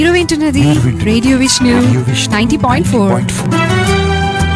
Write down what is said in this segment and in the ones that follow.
మీరు వింటున్నది మీరు వింటున్నది radio Vishnu radio Vishnu ninety point four 90.4.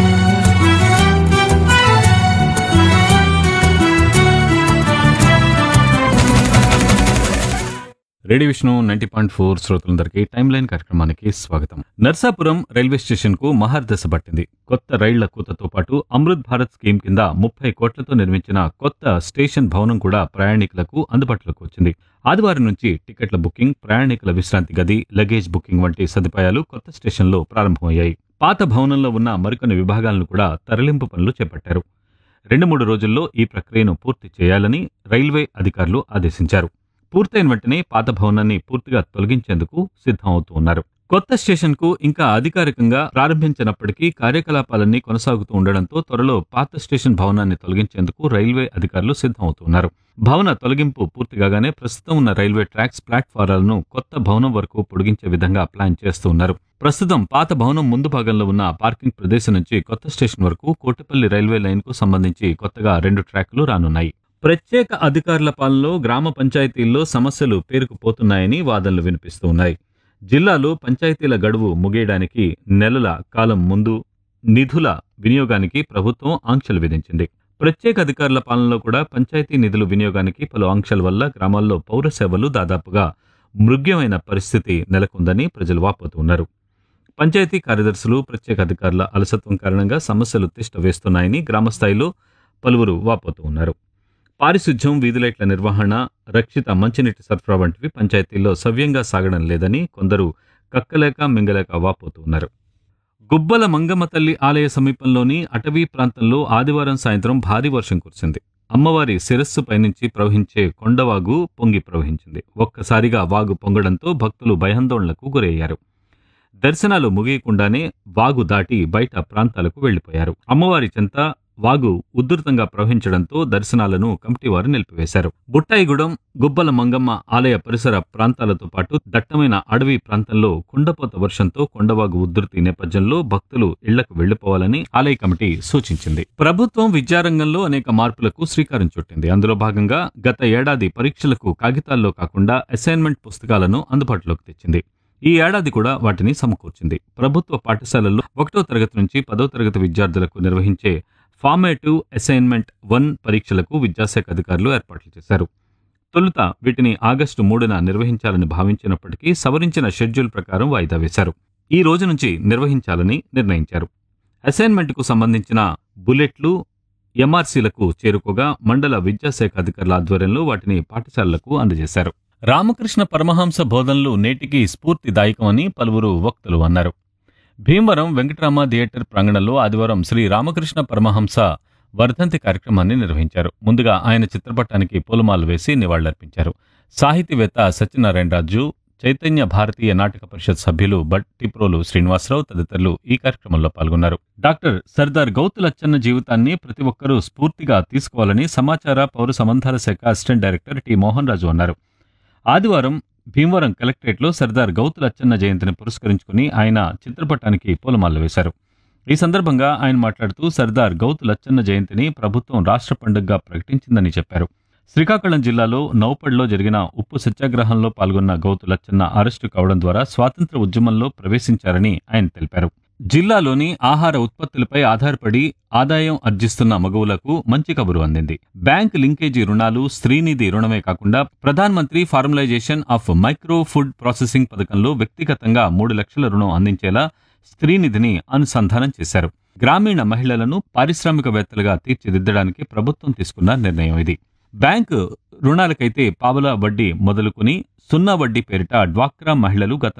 Radio Vishnu ninety point four శ్రోతలందరికీ టైమ్ లైన్ కార్యక్రమానికి స్వాగతం నర్సాపురం రైల్వే స్టేషన్ కు మహర్దశ పట్టింది కొత్త రైళ్ల కూతతో పాటు అమృత్ భారత్ స్కీమ్ కింద ముప్పై కోట్లతో నిర్మించిన కొత్త స్టేషన్ భవనం కూడా ప్రయాణికులకు అందుబాటులోకి వచ్చింది ఆదివారం నుంచి టికెట్ల బుకింగ్ ప్రయాణికుల విశ్రాంతి గది లగేజ్ బుకింగ్ వంటి సదుపాయాలు కొత్త స్టేషన్లో ప్రారంభమయ్యాయి పాత భవనంలో ఉన్న మరికొన్ని విభాగాలను కూడా తరలింపు పనులు చేపట్టారు రెండు మూడు రోజుల్లో ఈ ప్రక్రియను పూర్తి చేయాలని రైల్వే అధికారులు ఆదేశించారు పూర్తయిన వెంటనే పాత భవనాన్ని పూర్తిగా తొలగించేందుకు సిద్ధం అవుతూ ఉన్నారు కొత్త స్టేషన్ కు ఇంకా అధికారికంగా ప్రారంభించినప్పటికీ కార్యకలాపాలన్నీ కొనసాగుతూ ఉండడంతో త్వరలో పాత స్టేషన్ భవనాన్ని తొలగించేందుకు రైల్వే అధికారులు సిద్ధం అవుతున్నారు భవన తొలగింపు పూర్తిగానే ప్రస్తుతం ఉన్న రైల్వే ట్రాక్స్ ప్లాట్ఫారాలను కొత్త భవనం వరకు పొడిగించే విధంగా ప్లాన్ చేస్తూ ఉన్నారు ప్రస్తుతం పాత భవనం ముందు భాగంలో ఉన్న పార్కింగ్ ప్రదేశం నుంచి కొత్త స్టేషన్ వరకు కోటిపల్లి రైల్వే లైన్ కు సంబంధించి కొత్తగా రెండు ట్రాక్లు రానున్నాయి ప్రత్యేక అధికారుల పాలనలో గ్రామ పంచాయతీల్లో సమస్యలు పేరుకుపోతున్నాయని వాదనలు వినిపిస్తూ ఉన్నాయి జిల్లాలో పంచాయతీల గడువు ముగియడానికి నెలల కాలం ముందు నిధుల వినియోగానికి ప్రభుత్వం ఆంక్షలు విధించింది ప్రత్యేక అధికారుల పాలనలో కూడా పంచాయతీ నిధుల వినియోగానికి పలు ఆంక్షల వల్ల గ్రామాల్లో పౌర సేవలు దాదాపుగా మృగ్యమైన పరిస్థితి నెలకొందని ప్రజలు వాపోతున్నారు పంచాయతీ కార్యదర్శులు ప్రత్యేక అధికారుల అలసత్వం కారణంగా సమస్యలు తిష్ట వేస్తున్నాయని గ్రామస్థాయిలో పలువురు వాపోతూ ఉన్నారు పారిశుధ్యం వీధులైట్ల నిర్వహణ రక్షిత మంచినీటి సరఫరా వంటివి పంచాయతీల్లో సవ్యంగా సాగడం లేదని కొందరు కక్కలేక మింగలేక వాపోతూ ఉన్నారు గుబ్బల మంగమ్మ తల్లి ఆలయ సమీపంలోని అటవీ ప్రాంతంలో ఆదివారం సాయంత్రం భారీ వర్షం కురిసింది అమ్మవారి శిరస్సు పైనుంచి ప్రవహించే కొండవాగు పొంగి ప్రవహించింది ఒక్కసారిగా వాగు పొంగడంతో భక్తులు భయాందోళనకు గురయ్యారు దర్శనాలు ముగియకుండానే వాగు దాటి బయట ప్రాంతాలకు వెళ్లిపోయారు అమ్మవారి చెంత వాగు ఉధృతంగా ప్రవహించడంతో దర్శనాలను కమిటీ వారు నిలిపివేశారు బుట్టాయిగూడెం గుబ్బల మంగమ్మ ఆలయ పరిసర ప్రాంతాలతో పాటు దట్టమైన అడవి ప్రాంతంలో కుండపోత వర్షంతో కొండవాగు ఉధృతి నేపథ్యంలో భక్తులు ఇళ్లకు వెళ్లిపోవాలని ఆలయ కమిటీ సూచించింది ప్రభుత్వం విద్యారంగంలో అనేక మార్పులకు శ్రీకారం చుట్టింది అందులో భాగంగా గత ఏడాది పరీక్షలకు కాగితాల్లో కాకుండా అసైన్మెంట్ పుస్తకాలను అందుబాటులోకి తెచ్చింది ఈ ఏడాది కూడా వాటిని సమకూర్చింది ప్రభుత్వ పాఠశాలల్లో ఒకటో తరగతి నుంచి పదో తరగతి విద్యార్థులకు నిర్వహించే ఫార్మేటివ్ అసైన్మెంట్ వన్ పరీక్షలకు విద్యాశాఖ అధికారులు ఏర్పాట్లు చేశారు తొలుత వీటిని ఆగస్టు మూడున నిర్వహించాలని భావించినప్పటికీ సవరించిన షెడ్యూల్ ప్రకారం వాయిదా వేశారు ఈ రోజు నుంచి నిర్వహించాలని నిర్ణయించారు అసైన్మెంట్కు సంబంధించిన బులెట్లు ఎంఆర్సీలకు చేరుకోగా మండల విద్యాశాఖ అధికారుల ఆధ్వర్యంలో వాటిని పాఠశాలలకు అందజేశారు రామకృష్ణ పరమహంస బోధనలు నేటికి స్ఫూర్తిదాయకమని పలువురు వక్తలు అన్నారు భీమవరం వెంకటరామ థియేటర్ ప్రాంగణంలో ఆదివారం శ్రీ రామకృష్ణ పరమహంస వర్ధంతి కార్యక్రమాన్ని నిర్వహించారు ముందుగా ఆయన చిత్రపటానికి పూలమాలు వేసి నివాళులర్పించారు సాహితీవేత్త సత్యనారాయణరాజు చైతన్య భారతీయ నాటక పరిషత్ సభ్యులు బట్టిప్రోలు శ్రీనివాసరావు తదితరులు ఈ కార్యక్రమంలో పాల్గొన్నారు డాక్టర్ సర్దార్ గౌతు లచ్చన్న జీవితాన్ని ప్రతి ఒక్కరూ స్ఫూర్తిగా తీసుకోవాలని సమాచార పౌర సంబంధాల శాఖ assistant director T Mohan Raju అన్నారు ఆదివారం భీమవరం కలెక్టరేట్లో సర్దార్ గౌతు లచ్చన్న జయంతిని పురస్కరించుకుని ఆయన చిత్రపటానికి పూలమాలలు వేశారు ఈ సందర్భంగా ఆయన మాట్లాడుతూ సర్దార్ గౌతు లచ్చన్న జయంతిని ప్రభుత్వం రాష్ట్ర పండుగగా ప్రకటించిందని చెప్పారు శ్రీకాకుళం జిల్లాలో నౌపడ్లో జరిగిన ఉప్పు సత్యాగ్రహంలో పాల్గొన్న గౌతు లచ్చన్న అరెస్టు కావడం ద్వారా స్వాతంత్ర ఉద్యమంలో ప్రవేశించారని ఆయన తెలిపారు జిల్లాలోని ఆహార ఉత్పత్తులపై ఆధారపడి ఆదాయం ఆర్జిస్తున్న మగువులకు మంచి కబురు అందింది బ్యాంక్ లింకేజీ రుణాలు స్త్రీనిధి రుణమే కాకుండా Pradhan Mantri formalisation of micro food processing పథకంలో వ్యక్తిగతంగా మూడు లక్షల రుణం అందించేలా స్త్రీనిధిని అనుసంధానం చేశారు గ్రామీణ మహిళలను పారిశ్రామికవేత్తలుగా తీర్చిదిద్దడానికి ప్రభుత్వం తీసుకున్న నిర్ణయం ఇది బ్యాంకు రుణాలకైతే పావలా వడ్డీ మొదలుకుని సున్నా వడ్డీ పేరిట డ్వాక్రా మహిళలు గత